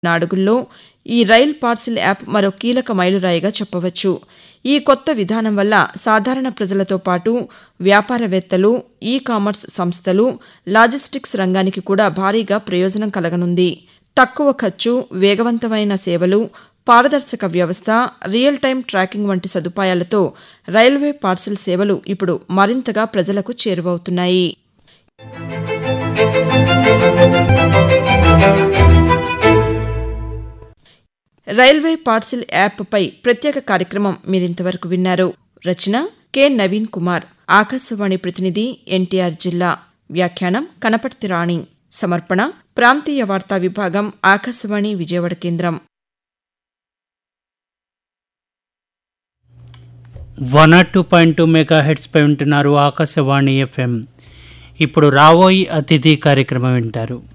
అడుగుల్లో ఈ rail parcel app మరో కీలక మైలురాయిగా చెప్పవచ్చు ఈ కొత్త విధానం వల్ల సాధారణ ప్రజలతో పాటు వ్యాపారవేత్తలు ఈ కామర్స్ సంస్థలు లాజిస్టిక్స్ రంగానికి కూడా భారీగా ప్రయోజనం కలగనుంది తక్కువ ఖర్చు వేగవంతమైన సేవలు పారదర్శక వ్యవస్థ రియల్ టైం ట్రాకింగ్ వంటి సదుపాయాలతో రైల్వే పార్సిల్ సేవలు ఇప్పుడు మరింతగా ప్రజలకు చేరువవుతున్నాయి రైల్వే పార్సిల్ యాప్పై ప్రత్యేక కార్యక్రమం మీరింతవరకు విన్నారు రచన కె నవీన్ కుమార్ ఆకాశవాణి ప్రతినిధి ఎన్టీఆర్ జిల్లా వ్యాఖ్యానం కనపర్తి రాణి సమర్పణ ప్రాంతీయ వార్తా విభాగం ఆకాశవాణి విజయవాడ కేంద్రం one R two point two mega హెడ్స్పై ఉంటున్నారు ఆకాశవాణి ఎఫ్ఎం ఇప్పుడు రావోయి అతిథి కార్యక్రమం వింటారు